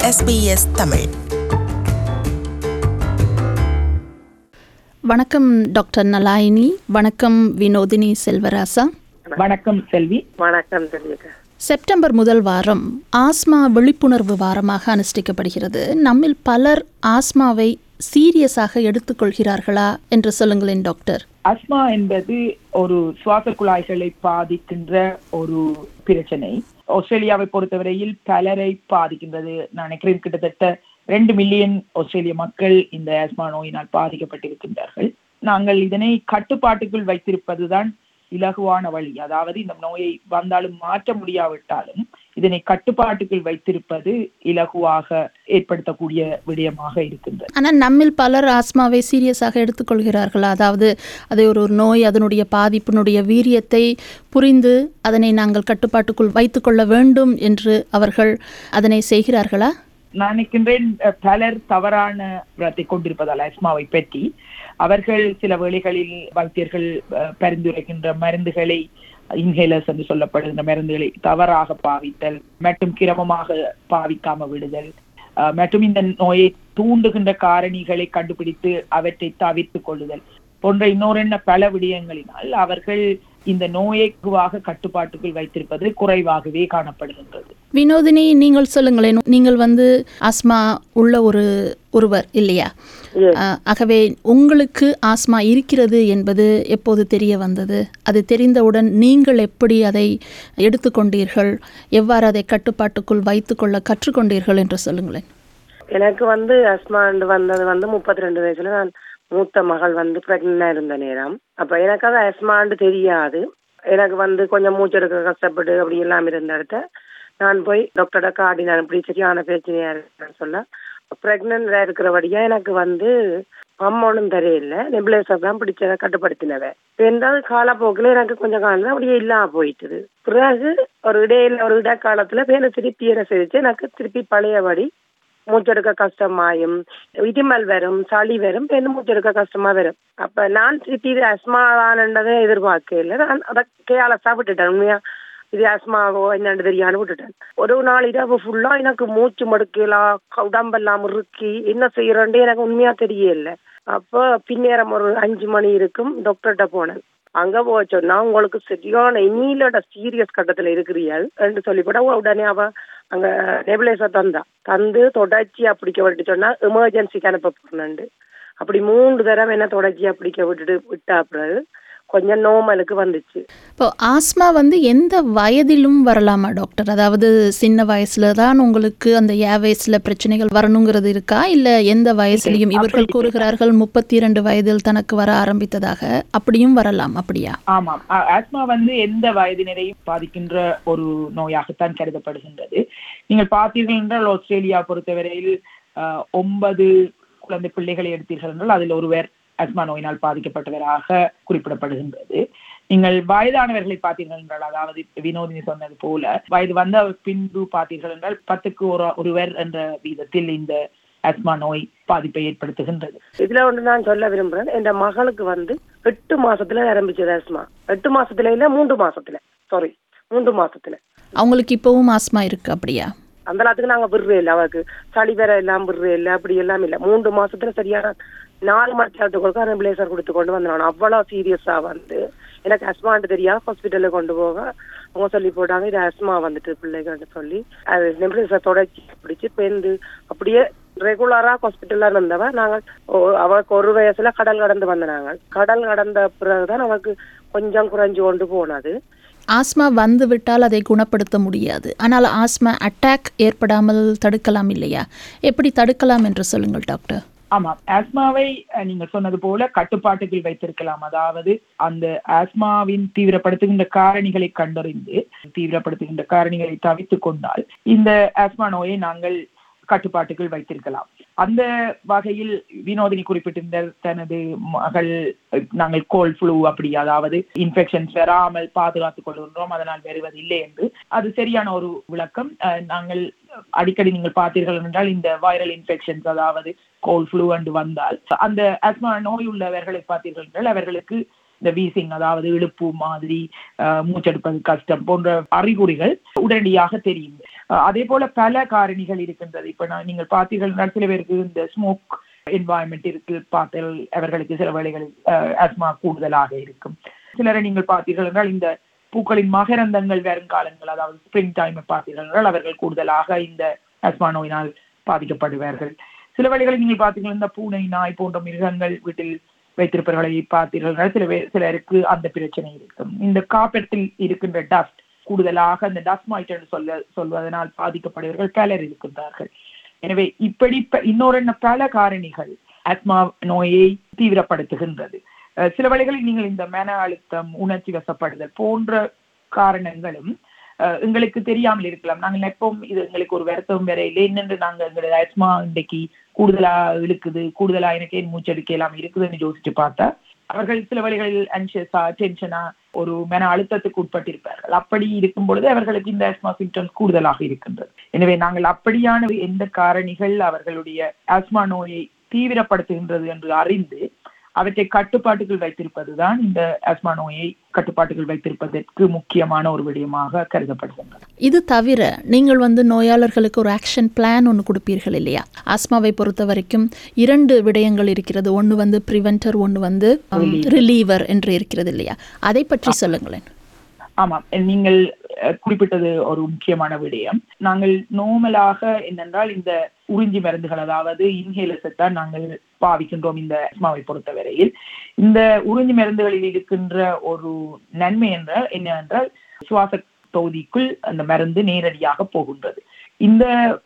SBS Tamil வணக்கம் doctor Nalayini வணக்கம் வினோதினி செல்வராசா வணக்கம் செல்வி வணக்கம் தெரியுங்க செப்டம்பர் முதல் வாரம் ஆஸ்மா விழிப்புணர்வு வாரமாக அனுஷ்டிக்கப்படுகிறது நம்மில் பலர் ஆஸ்மாவை சீரியஸாக எடுத்துக்கொள்கிறார்களா என்று சொல்லுங்களேன் டாக்டர் அஸ்மா என்பது ஒரு சுவாச குழாய்களை பாதிக்கின்ற ஒரு பிரச்சனை ஆஸ்திரேலியாவை பொறுத்தவரையில் பலரை பாதிக்கின்றது நான் நினைக்கிறேன் கிட்டத்தட்ட ரெண்டு மில்லியன் ஆஸ்திரேலிய மக்கள் இந்த ஆஸ்மா நோயினால் பாதிக்கப்பட்டிருக்கின்றார்கள் நாங்கள் இதனை கட்டுப்பாட்டுக்குள் வைத்திருப்பதுதான் இலகுவான வழி அதாவது இந்த நோயை வந்தாலும் மாற்ற முடியாவிட்டாலும் இதனை கட்டுப்பாட்டுக்குள் வைத்திருப்பது இலகுவாக ஏற்படுத்தக்கூடிய விடயமாக இருக்கின்றது ஆனால் நம்மில் பலர் ஆஸ்மாவை சீரியஸாக எடுத்துக்கொள்கிறார்களா அதாவது அதை ஒரு ஒரு நோய் அதனுடைய பாதிப்பினுடைய வீரியத்தை புரிந்து அதனை நாங்கள் கட்டுப்பாட்டுக்குள் வைத்துக்கொள்ள வேண்டும் என்று அவர்கள் அதனை செய்கிறார்களா நான் நினைக்கின்றேன் அஹ், பலர் தவறான விடத்தை கொண்டிருப்பதால் ஆஸ்மாவை பற்றி அவர்கள் சில வேளைகளில் வைத்தியர்கள் அஹ், பரிந்துரைக்கின்ற மருந்துகளை இன்ஹேலர்ஸ் என்று சொல்லப்படுகின்ற மருந்துகளை தவறாக பாவித்தல் மற்றும் கிரமமாக பாவிக்காம விடுதல் அஹ், மற்றும் இந்த நோயை தூண்டுகின்ற காரணிகளை கண்டுபிடித்து அவற்றை தவிர்த்து கொள்ளுதல் போன்ற இன்னொரு என்ன பல விடயங்களினால் அவர்கள் இந்த நோயை குவாக கட்டுப்பாட்டுக்குள் வைத்திருப்பது குறைவாகவே காணப்படுகின்றது வினோதினி நீங்கள் சொல்லுங்களேன் நீங்கள் வந்து ஆஸ்மா உள்ள ஒரு ஒருவர் இல்லையா Yes. ஆ, ஆகவே உங்களுக்கு ஆஸ்மா இருக்கிறது என்பது எப்போது தெரிய வந்தது அது தெரிந்தவுடன் நீங்கள் எப்படி அதை எடுத்துக்கொண்டீர்கள் எவ்வாறு அதை கட்டுப்பாட்டுக்குள் வைத்துக்கொள்ள கற்றுக்கொண்டீர்கள் என்று சொல்லுங்களேன் எனக்கு வந்து அஸ்மாண்டு வந்தது வந்து முப்பத்தி ரெண்டு வயசுல நான் மூத்த மகள் வந்து பிரெக்னண்டா இருந்த நேரம் அப்ப எனக்கு அது அஸ்மாண்டு தெரியாது எனக்கு வந்து கொஞ்சம் மூச்செடுக்க கஷ்டப்பட்டு அப்படி எல்லாம் இருந்த இடத்த நான் போய் டாக்டரோட காடி நான் இப்படி சரியான பிரச்சனையா இருக்குன்னு சொல்ல பிரெக்னண்டா இருக்கிறபடியா எனக்கு வந்து அம்மனும் தெரியல நெபுலேசர் தான் பிடிச்சதை கட்டுப்படுத்தினவ ரெண்டாவது காலப்போக்கில் எனக்கு கொஞ்சம் காலம் அப்படியே இல்லாம போயிட்டுது பிறகு ஒரு இடையில ஒரு இடைக்காலத்துல பேர திருப்பி என்ன செய்துச்சு எனக்கு திருப்பி பழையபடி மூச்செடுக்க கஷ்டமாயும் இடிமல் வரும் சளி வரும் பெண்ணு மூச்செடுக்க கஷ்டமா வரும் அப்ப நான் திருப்பி இது அஸ்மாவானதை எதிர்பார்க்கல நான் அதை கேலஸா விட்டுட்டேன் உண்மையா இது அஸ்மாவோ என்னன்னு தெரியான்னு விட்டுட்டேன் ஒரு நாள் இரவு ஃபுல்லா எனக்கு மூச்சு மடுக்கலாம் உடம்பெல்லாம் முறுக்கி என்ன செய்யறேன்ட்டு எனக்கு உண்மையா தெரியல அப்போ பின்னேரம் ஒரு அஞ்சு மணி இருக்கும் டாக்டர்கிட்ட போனேன் அங்க போய் சொன்னா உங்களுக்கு சரியான இனியிலோட சீரியஸ் கட்டத்துல இருக்கிறீர்கள் என்று சொல்லிவிட உடனே அவ அங்க நெபுலேசர் தந்தா தந்து தொடர்ச்சியா பிடிக்க விட்டு சொன்னா எமர்ஜென்சிக்கு அனுப்ப போனேன் அப்படி மூன்று தடவை என்ன தொடர்ச்சியா பிடிக்க விட்டுட்டு விட்டா பிறகு கொஞ்சம் நோமலுக்கு வந்துச்சு இப்போ ஆஸ்மா வந்து எந்த வயதிலும் வரலாமா டாக்டர் அதாவது சின்ன வயசுல தான் உங்களுக்கு அந்த ஏ வயசுல பிரச்சனைகள் வரணுங்கிறது இருக்கா இல்ல எந்த வயசுலையும் இவர்கள் கூறுகிறார்கள் முப்பத்தி இரண்டு வயதில் தனக்கு வர ஆரம்பித்ததாக அப்படியும் வரலாம் அப்படியா ஆமாம் ஆ- ஆஸ்மா வந்து எந்த வயதினரையும் பாதிக்கின்ற ஒரு நோயாகத்தான் கருதப்படுகின்றது நீங்கள் பார்த்தீர்கள் என்றால் ஆஸ்திரேலியா பொறுத்தவரையில் ஆ, ஒன்பது குழந்தை பிள்ளைகளை எடுத்தீர்கள் என்றால் அதில் ஒருவர் ஆஸ்மா நோயினால் பாதிக்கப்பட்டவராக குறிப்பிடப்படுகின்றது நீங்கள் வயதானவர்களை பார்த்தீர்கள் என்றால் அதாவது வினோதினி சொன்னது போல வயது வந்த பின்பு பார்த்தீர்கள் என்றால் பத்துக்கு ஒரு ஒருவர் என்ற வீதத்தில் இந்த ஆஸ்மா நோய் பாதிப்பை ஏற்படுத்துகின்றது இதுல ஒன்று நான் சொல்ல விரும்புறேன் என் மகளுக்கு வந்து எட்டு மாசத்துல ஆரம்பிச்சது ஆஸ்மா எட்டு மாசத்துல இல்ல மூன்று மாசத்துல சாரி மூன்று மாசத்துல அவங்களுக்கு இப்பவும் ஆஸ்மா இருக்கு அப்படியா அந்த நேரத்துக்கு நாங்க விடுறே இல்லை அவருக்கு சளி வேற எல்லாம் விடுறே இல்லை அப்படி எல்லாம் இல்ல மூன்று மாசத்துல சரியான நாலு மணி நேரத்துக்கு நெபுலேசர் கொடுத்து கொண்டு வந்தேன் நான் அவ்வளவு சீரியஸா வந்து எனக்கு அஸ்மான்ட்டு தெரியாது ஹாஸ்பிட்டல்ல கொண்டு போக அவங்க சொல்லி போட்டாங்க இது அஸ்மா வந்துட்டு பிள்ளைகள்னு சொல்லி அது நெபுலேசர் தொடச்சி பிடிச்சு பேருந்து அப்படியே ரெகுலரா ஹாஸ்பிட்டல்ல இருந்தவ நாங்கள் ஒ- அவளுக்கு ஒரு வயசுல கடல் கடந்து வந்த நாங்கள் கடல் கடந்த பிறகுதான் அவளுக்கு கொஞ்சம் குறைஞ்சு கொண்டு போனது ஆஸ்மா வந்து விட்டால் அதை குணப்படுத்த முடியாது ஆனால் ஆஸ்மா அட்டாக் ஏற்படாமல் தடுக்கலாம் இல்லையா எப்படி தடுக்கலாம் என்று சொல்லுங்கள் டாக்டர் ஆமாம் ஆஸ்மாவை அஹ், நீங்கள் சொன்னது போல கட்டுப்பாட்டுக்குள் வைத்திருக்கலாம் அதாவது அந்த ஆஸ்மாவின் தீவிரப்படுத்துகின்ற காரணிகளை கண்டறிந்து தீவிரப்படுத்துகின்ற காரணிகளை தவிர்த்து கொண்டால் இந்த ஆஸ்மா நோயை நாங்கள் கட்டுப்பாட்டுக்குள் வைத்திருக்கலாம் அந்த வகையில் வினோதினி குறிப்பிட்டிருந்த தனது மகள் அஹ், நாங்கள் கோல்ட் ஃப்ளூ அப்படி அதாவது இன்ஃபெக்ஷன்ஸ் வராமல் பாதுகாத்துக் கொள்கின்றோம் அதனால் வருவதில்லை என்று அது சரியான ஒரு விளக்கம் அஹ், நாங்கள் அடிக்கடி நீங்கள் பார்த்தீர்கள் என்றால் இந்த வைரல் இன்ஃபெக்ஷன்ஸ் அதாவது கோல்ட் ஃப்ளூ என்று வந்தால் அந்த ஆஸ்மா நோய் உள்ளவர்களை பார்த்தீர்கள் என்றால் அவர்களுக்கு இந்த வீசிங் அதாவது இழுப்பு மாதிரி அஹ், மூச்செடுப்பது கஷ்டம் போன்ற அறிகுறிகள் உடனடியாக தெரியும் அஹ் அதே போல பல காரணிகள் இருக்கின்றது இப்ப நான் நீங்கள் பார்த்தீர்கள் என்றால் சில பேருக்கு இந்த ஸ்மோக் என்வாயன்மெண்ட் இருக்கு பார்த்தால் அவர்களுக்கு சில வேளைகளில் ஆஸ்மா கூடுதலாக இருக்கும் சிலரை நீங்கள் பார்த்தீர்கள் என்றால் இந்த பூக்களின் மகரந்தங்கள் வரும் காலங்கள் அதாவது ஸ்ப்ரிங் டைம் பார்த்தீர்கள் என்றால் அவர்கள் கூடுதலாக இந்த ஆஸ்மா நோயினால் பாதிக்கப்படுவார்கள் சில வேளைகளில் நீங்கள் பார்த்தீர்கள் இந்த பூனை நாய் போன்ற மிருகங்கள் வீட்டில் வைத்திருப்பவர்களை பார்த்தீர்கள் என்றால் சில பேர் சிலருக்கு அந்த பிரச்சனை இருக்கும் இந்த காப்பெட்டில் இருக்கின்ற டஸ்ட் கூடுதலாக அந்த டஸ்ட் மைட் என்று சொல்ல சொல்வதனால் பாதிக்கப்படுவர்கள் பலர் இருக்கின்றார்கள் எனவே இப்படி ப- இன்னொரு பல காரணிகள் ஆஸ்மா நோயை தீவிரப்படுத்துகின்றது அஹ் சில வேளைகளில் நீங்கள் இந்த மன அழுத்தம் உணர்ச்சி வசப்படுதல் போன்ற காரணங்களும் அஹ், எங்களுக்கு தெரியாமல் இருக்கலாம் நாங்கள் எப்பவும் இது எங்களுக்கு ஒரு வருத்தம் வேற இல்லை என்னென்று நாங்க எங்களுடைய ஆஸ்மா இன்றைக்கு கூடுதலா இழுக்குது கூடுதலா எனக்கு ஏன் மூச்செடுக்க எல்லாம் இருக்குதுன்னு யோசிச்சு பார்த்தா அவர்கள் சில வழிகளில் அன்சியஸா டென்ஷனா ஒரு மன அழுத்தத்துக்கு உட்பட்டிருப்பார்கள் அப்படி இருக்கும் பொழுது அவர்களுக்கு இந்த ஆஸ்மா சிம்டம்ஸ் கூடுதலாக இருக்கின்றது எனவே நாங்கள் அப்படியான எந்த காரணிகள் அவர்களுடைய ஆஸ்மா நோயை தீவிரப்படுத்துகின்றது என்று அறிந்து அவற்றை கட்டுப்பாட்டுக்குள் வைத்திருப்பதுதான் இந்த ஆஸ்மா நோயை கட்டுப்பாட்டுக்குள் வைத்திருப்பதற்கு முக்கியமான ஒரு விடயமாக கருதப்படுகின்றது இது தவிர நீங்கள் வந்து நோயாளர்களுக்கு ஒரு ஆக்ஷன் பிளான் ஒன்று கொடுப்பீர்கள் இல்லையா ஆஸ்மாவை பொறுத்த வரைக்கும் இரண்டு விடயங்கள் இருக்கிறது ஒன்று வந்து ப்ரிவென்டர் ஒன்று வந்து ரிலீவர் என்று இருக்கிறது இல்லையா அதை பற்றி சொல்லுங்களேன் ஆமாம் நீங்கள் அஹ், குறிப்பிட்டது ஒரு முக்கியமான விடயம் நாங்கள் நோமலாக என்னென்றால் இந்த உறிஞ்சி மருந்துகள் அதாவது இன்ஹேலர்ஸை தான் நாங்கள் பாவிக்கின்றோம் இந்த ஆஸ்மாவை பொறுத்தவரையில் இந்த உறிஞ்சி மருந்துகளில் இருக்கின்ற ஒரு நன்மை என்றால் என்னவென்றால் சுவாச தொகுதிக்குள் அந்த மருந்து நேரடியாக போகின்றது இந்த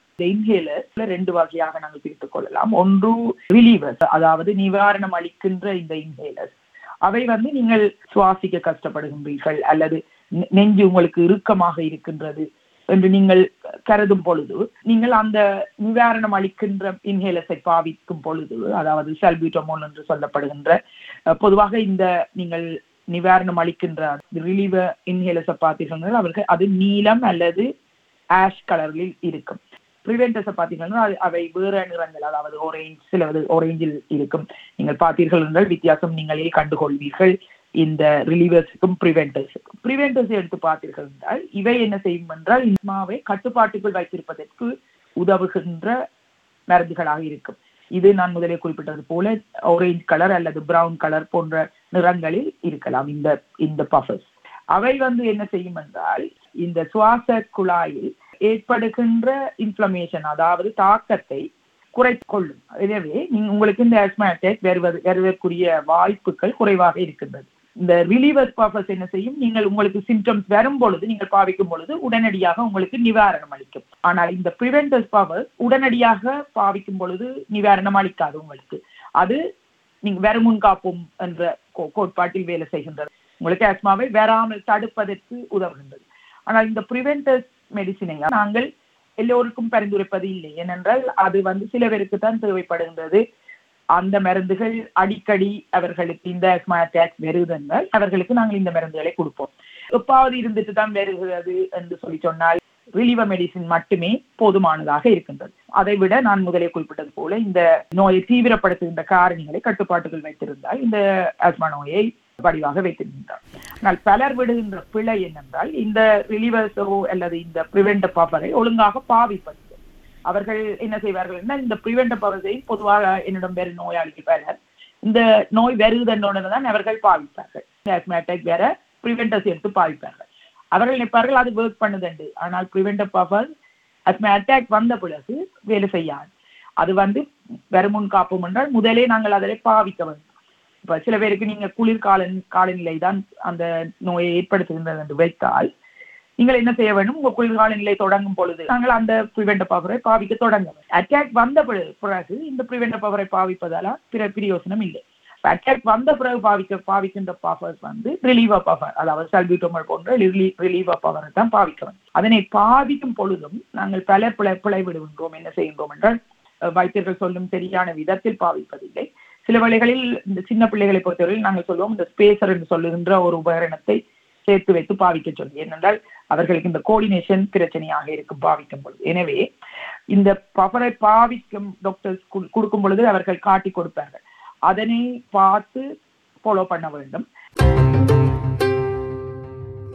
இன்ஹேலர் ரெண்டு வகையாக நாங்கள் பிரித்துக் கொள்ளலாம் ஒன்று ரிலீவர்ஸ் அதாவது நிவாரணம் அளிக்கின்ற இந்த இன்ஹேலர்ஸ் அவை வந்து நீங்கள் சுவாசிக்க கஷ்டப்படுகின்றீர்கள் அல்லது நெ- நெஞ்சு உங்களுக்கு இறுக்கமாக இருக்கின்றது என்று நீங்கள் கருதும் பொழுது நீங்கள் அந்த நிவாரணம் அளிக்கின்ற இன்ஹேலஸை பாவிக்கும் பொழுது அதாவது சல்பியூட்டமோல் என்று சொல்லப்படுகின்ற அஹ், பொதுவாக இந்த நீங்கள் நிவாரணம் அளிக்கின்ற ரிலீவ இன்ஹேலஸை பார்த்தீர்கள் அவர்கள் அது நீலம் அல்லது ஆஷ் கலரில் இருக்கும் ப்ரிவென்டர்ஸை பார்த்தீங்கன்னா அது- அவை வேற நிறங்கள் அதாவது orange சிலது orangeல் இருக்கும் நீங்கள் பார்த்தீர்கள் என்றால் வித்தியாசம் நீங்களே கண்டுகொள்வீர்கள் இந்த ரிலீவர்ஸுக்கும் ப்ரிவென்டர்ஸுக்கும் ப்ரிவென்டர்ஸ் எடுத்து பார்த்தீர்கள் என்றால் இவை என்ன செய்யும் என்றால் இஸ்மாவை கட்டுப்பாட்டுக்குள் வைத்திருப்பதற்கு உதவுகின்ற மருந்துகளாக இருக்கும் இது நான் முதலே குறிப்பிட்டது போல orange கலர் அல்லது பிரவுன் கலர் போன்ற நிறங்களில் இருக்கலாம் இந்த இந்த பஃபர்ஸ் அவை வந்து என்ன செய்யும் என்றால் இந்த சுவாச குழாயில் ஏற்படுகின்ற இன்ஃப்ளமேஷன் அதாவது தாக்கத்தை குறைத்துக் கொள்ளும் எனவே நீங்க உங்களுக்கு இந்த ஆஸ்மா அட்டாக் வருவது வருவதற்குரிய வாய்ப்புகள் குறைவாக இருக்கின்றது இந்த ரிலீவர்ஸ் பர்பஸ் என்ன செய்யும் நீங்கள் உங்களுக்கு சிம்டம்ஸ் வரும் பொழுது நீங்கள் பாவிக்கும் பொழுது உடனடியாக உங்களுக்கு நிவாரணம் அளிக்கும் ஆனால் இந்த ப்ரிவென்டர்ஸ் பவர் உடனடியாக பாவிக்கும் பொழுது நிவாரணம் அளிக்காது உங்களுக்கு அது நீங்க வருமுன் காப்போம் என்ற கோ- கோட்பாட்டில் வேலை செய்கின்றது உங்களுக்கு ஆஸ்மாவை வராமல் தடுப்பதற்கு உதவுகின்றது ஆனால் இந்த ப்ரிவென்டர்ஸ் மெடிசினை நாங்கள் எல்லோருக்கும் பரிந்துரைப்பது இல்லை ஏனென்றால் அது வந்து சில பேருக்கு தான் தேவைப்படுகின்றது அந்த மருந்துகள் அடிக்கடி அவர்களுக்கு இந்த ஆஸ்மா அட்டாக் வருவதென்றால் அவர்களுக்கு நாங்கள் இந்த மருந்துகளை கொடுப்போம் எப்பாவது இருந்துட்டு தான் வருகிறது என்று சொல்லி சொன்னால் ரிலீவ மெடிசின் மட்டுமே போதுமானதாக இருக்கின்றது அதை விட நான் முதலே குறிப்பிட்டது போல இந்த நோயை தீவிரப்படுத்துகின்ற காரணிகளை கட்டுப்பாட்டுக்குள் வைத்திருந்தால் இந்த ஆஸ்மா நோயை வடிவாக வைத்திருக்கின்றார் ஆனால் பலர் விடுகின்ற பிழை என்னென்றால் இந்த ரிலீவர்ஸோ அல்லது இந்த பிரிவென்ட் பாப்பரை ஒழுங்காக பாவிப்பது அவர்கள் என்ன செய்வார்கள் என்றால் இந்த பிரிவென்ட் பவர்ஸை பொதுவாக என்னிடம் வேறு நோயாளிகள் பலர் இந்த நோய் வருகுதன்னோடு தான் அவர்கள் பாவிப்பார்கள் அட்டாக் வேற ப்ரிவென்டர்ஸ் எடுத்து பாவிப்பார்கள் அவர்கள் நினைப்பார்கள் அது ஒர்க் பண்ணுதுண்டு ஆனால் ப்ரிவென்ட் பவர் அஸ்மா அட்டாக் வந்த பிறகு வேலை செய்யாது அது வந்து வருமுன் காப்போம் என்றால் முதலே நாங்கள் அதை பாவிக்க வேண்டும் இப்ப சில பேருக்கு நீங்க குளிர்கால காலநிலை தான் அந்த நோயை ஏற்படுத்துகின்றது என்று வைத்தால் நீங்கள் என்ன செய்ய வேண்டும் உங்க குளிர்கால நிலை தொடங்கும் பொழுது நாங்கள் அந்த ப்ரிவென்ட் பவரை பாவிக்க தொடங்க வேண்டும் அட்டாக் வந்த பிறகு பிறகு இந்த ப்ரிவென்ட் பவரை பாவிப்பதால பிற பிரயோசனம் இல்லை அட்டாக் வந்த பிறகு பாவிக்க பாவிக்கின்ற பவர்ஸ் வந்து ரிலீவா பவர் அதாவது சல்பியூட்டோமல் போன்ற ரிலீவா பவரை தான் பாவிக்க வேண்டும் அதனை பாவிக்கும் பொழுதும் நாங்கள் பல பிழை பிழை விடுகின்றோம் என்ன செய்கின்றோம் என்றால் அஹ், வைத்தியர்கள் சொல்லும் சரியான விதத்தில் பாவிப்பதில்லை சில வேளைகளில் இந்த சின்ன பிள்ளைகளை பொறுத்தவரையில் நாங்கள் சொல்லுவோம் இந்த ஸ்பேசர் என்று சொல்லுகின்ற ஒரு உபகரணத்தை சேர்த்து வைத்து பாவிக்க சொல்லி ஏனென்றால் அவர்களுக்கு இந்த கோஆர்டினேஷன் பிரச்சனையாக இருக்கும் பாவிக்கும் பொழுது எனவே இந்த பவரை பாவிக்கும் டாக்டர்ஸ் கொடுக்கும் பொழுது அவர்கள் காட்டி கொடுப்பார்கள் அதனை பார்த்து ஃபாலோ பண்ண வேண்டும்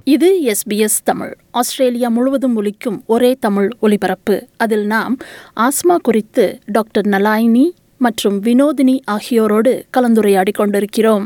இது எஸ்பிஎஸ் தமிழ் ஆஸ்திரேலியா முழுவதும் ஒலிக்கும் ஒரே தமிழ் ஒலிபரப்பு அதில் நாம் ஆஸ்மா குறித்து டாக்டர் நலாயினி மற்றும் வினோதினி ஆகியோரோடு கலந்துரையாடிக் கொண்டிருக்கிறோம்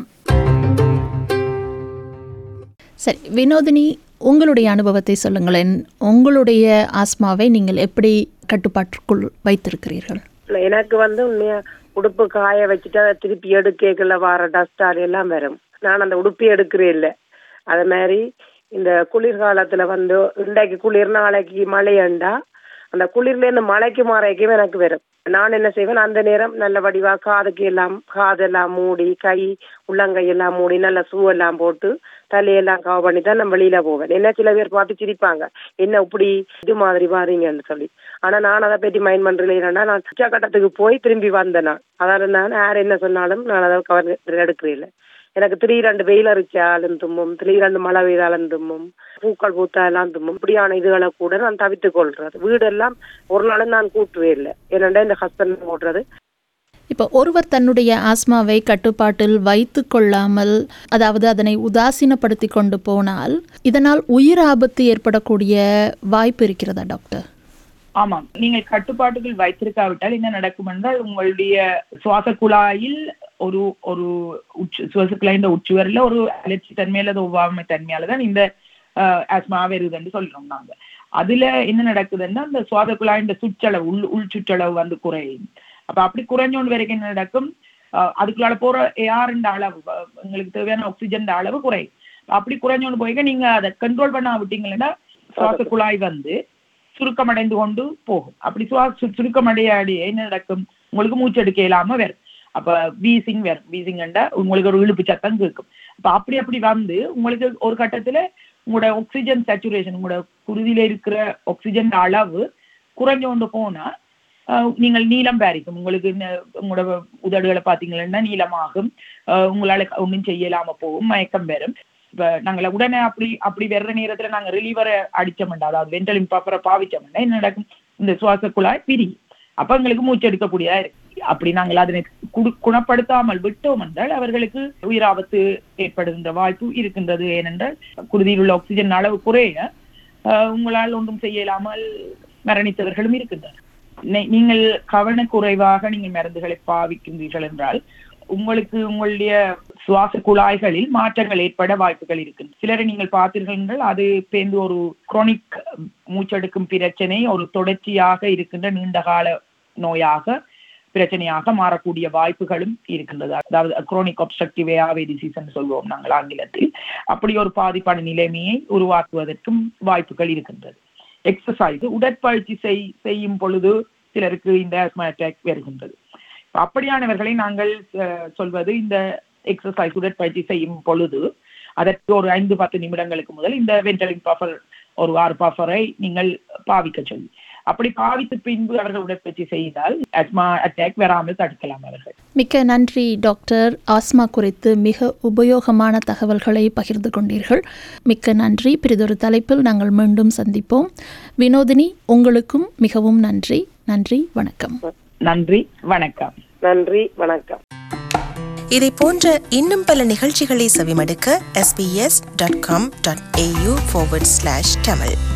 சரி வினோதினி உங்களுடைய அனுபவத்தை சொல்லுங்களேன் உங்களுடைய ஆஸ்மாவை நீங்கள் எப்படி கட்டுப்பாட்டுக்குள் வைத்திருக்கிறீர்கள் இல்ல, எனக்கு வந்து உண்மையா உடுப்பு காய வச்சுட்டு அதை திருப்பி எடுக்கல வர டஸ்டால் எல்லாம் வரும் நான் அந்த உடுப்பி எடுக்கிறேன் இல்லை அது மாதிரி இந்த குளிர்காலத்துல வந்து இன்றைக்கு குளிர் நாளைக்கு மழையண்டா அந்த குளிர்ல இருந்து மழைக்கு மாறைக்கும் எனக்கு வரும் நான் என்ன செய்வேன் அந்த நேரம் நல்ல வடிவா காதுக்கு எல்லாம் காதெல்லாம் மூடி கை உள்ளங்கை எல்லாம் மூடி நல்ல ஷூ எல்லாம் போட்டு தலையெல்லாம் கவ பண்ணி தான் நான் வெளியில போவேன் என்ன சில பேர் பார்த்து சிரிப்பாங்க என்ன இப்படி இது மாதிரி வாரீங்கன்னு சொல்லி ஆனா நான் அதை பற்றி மைண்ட் பண்றேன் இல்லைன்னா நான் உச்சக்கட்டத்துக்கு போய் திரும்பி வந்தேன் நான் அதாவது நான் யார் என்ன சொன்னாலும் நான் அதை கவர் எடுக்கிறேன் இல்லை எனக்கு திடீரெண்டு வெயில் அரிச்சாலும் தும்மும் திடீரெண்டு மழை பெய்தாலும் தும்மும் பூக்கள் பூத்தாலும் தும்மும் இப்படியான இதுகளை கூட நான் தவித்துக் கொள்றது வீடெல்லாம் ஒரு நாளும் நான் கூட்டுவே இல்லை என்னண்டா இந்த ஹஸ்பண்ட் போடுறது இப்போ ஒருவர் தன்னுடைய ஆஸ்மாவை கட்டுப்பாட்டில் வைத்து கொள்ளாமல் அதாவது அதனை உதாசீனப்படுத்தி கொண்டு போனால் இதனால் உயிர் ஆபத்து ஏற்படக்கூடிய வாய்ப்பு இருக்கிறதா டாக்டர் ஆமாம் நீங்கள் கட்டுப்பாட்டுகள் வைத்திருக்காவிட்டால் என்ன நடக்கும் என்றால் உங்களுடைய சுவாச குழாயில் ஒரு ஒரு உச்சு சுவாச குழாயின் உச்சுவரில் ஒரு அலர்ச்சி தன்மை அல்லது ஒவ்வாமை தன்மையால தான் இந்த ஆஸ்மா வருதுன்னு சொல்றோம் நாங்க அதுல என்ன நடக்குதுன்னா அந்த சுவாச குழாயின் சுற்றளவு உள் உள் சுற்றளவு வந்து குறையும் அப்ப அப்படி குறைஞ்சோண்டு வரைக்கும் என்ன நடக்கும் அஹ் அதுக்குள்ளால போற ஏஆர்ன்ற அளவு அஹ் எங்களுக்கு தேவையான ஆக்சிஜன் அளவு குறையும் அப்படி குறைஞ்சோண்டு போய் நீங்க அதை கண்ட்ரோல் பண்ண விட்டீங்கன்னா சுவாச குழாய் வந்து சுருக்கமடைந்து கொண்டு போகும் அப்படி சுவாச சுருக்கமடைய அடைய என்ன நடக்கும் உங்களுக்கு மூச்செடுக்க இல்லாம வரும் அப்ப வீசிங் வரும் வீசிங்கண்டா உங்களுக்கு ஒரு இழுப்பு சத்தம் கேட்கும் அப்ப அப்படி அப்படி வந்து உங்களுக்கு ஒரு கட்டத்துல உங்களோட ஆக்சிஜன் சேச்சுரேஷன் உங்களோட குருதியில இருக்கிற ஆக்சிஜன் அளவு குறைஞ்சு கொண்டு போனா அஹ், நீங்கள் நீளம் பாரிக்கும் உங்களுக்கு இந்த- உங்களோட உதடுகளை பாத்தீங்கன்னா நீளமாகும் அஹ், உங்களால ஒன்றும் செய்யலாம போகும் மயக்கம் வரும் இப்ப நாங்கள உடனே அப்படி அப்படி வர்ற நேரத்துல நாங்க ரிலீவரை அடிச்சோம்டா அதாவது வெண்டல் இம்பாப்பரை பாவிச்சோம்னா என்ன நடக்கும் இந்த சுவாச குழாய் பிரியும் அப்ப எங்களுக்கு மூச்சு எடுக்கக்கூடியதா இருக்கு அப்படி நாங்கள் அதனை குடு- குணப்படுத்தாமல் விட்டோம் என்றால் அவர்களுக்கு உயிராபத்து ஏற்படுகின்ற வாய்ப்பு இருக்கின்றது ஏனென்றால் குருதியில் உள்ள ஆக்சிஜன் அளவு குறைய ஆஹ், உங்களால் ஒன்றும் செய்ய இயலாமல் மரணித்தவர்களும் இருக்கின்றனர் நீ- நீங்கள் கவனக்குறைவாக நீங்கள் மருந்துகளை பாவிக்கின்றீர்கள் என்றால் உங்களுக்கு உங்களுடைய சுவாச குழாய்களில் மாற்றங்கள் ஏற்பட வாய்ப்புகள் இருக்கு சிலரை நீங்கள் பார்த்தீர்கள் என்றால் அது பேர்ந்து ஒரு குரோனிக் மூச்செடுக்கும் பிரச்சனை ஒரு தொடர்ச்சியாக இருக்கின்ற நீண்டகால நோயாக பிரச்சனையாக மாறக்கூடிய வாய்ப்புகளும் இருக்கின்றது அதாவது குரோனிக் obstructive airway disease என்று சொல்வோம் நாங்கள் ஆங்கிலத்தில் அப்படி ஒரு பாதிப்பான நிலைமையை உருவாக்குவதற்கும் வாய்ப்புகள் இருக்கின்றது எக்ஸசைஸ் உடற்பயிற்சி செய் செய்யும் பொழுது சிலருக்கு இந்த asthma attack வருகின்றது அப்படியானவர்களை நாங்கள் அஹ், சொல்வது இந்த எக்ஸசைஸ் உடற்பயிற்சி செய்யும் பொழுது அதற்கு ஒரு ஐந்து பத்து நிமிடங்களுக்கு முதல் இந்த வென்டலின் பஃபர் ஒரு ஆறு பஃபரை நீங்கள் பாவிக்க சொல்லி அப்படி பாவித்து பின்பு அவர்கள் உடற்பயிற்சி செய்தால் அஸ்மா அட்டாக் வராமல் தடுக்கலாம் அவர்கள் மிக்க நன்றி டாக்டர் ஆஸ்மா குறித்து மிக உபயோகமான தகவல்களை பகிர்ந்து கொண்டீர்கள் மிக்க நன்றி பிறிதொரு தலைப்பில் நாங்கள் மீண்டும் சந்திப்போம் வினோதினி உங்களுக்கும் மிகவும் நன்றி நன்றி வணக்கம் நன்றி வணக்கம் நன்றி வணக்கம் இதை போன்ற இன்னும் பல நிகழ்ச்சிகளை செவிமடுக்க sbs.com.au forward slash tamil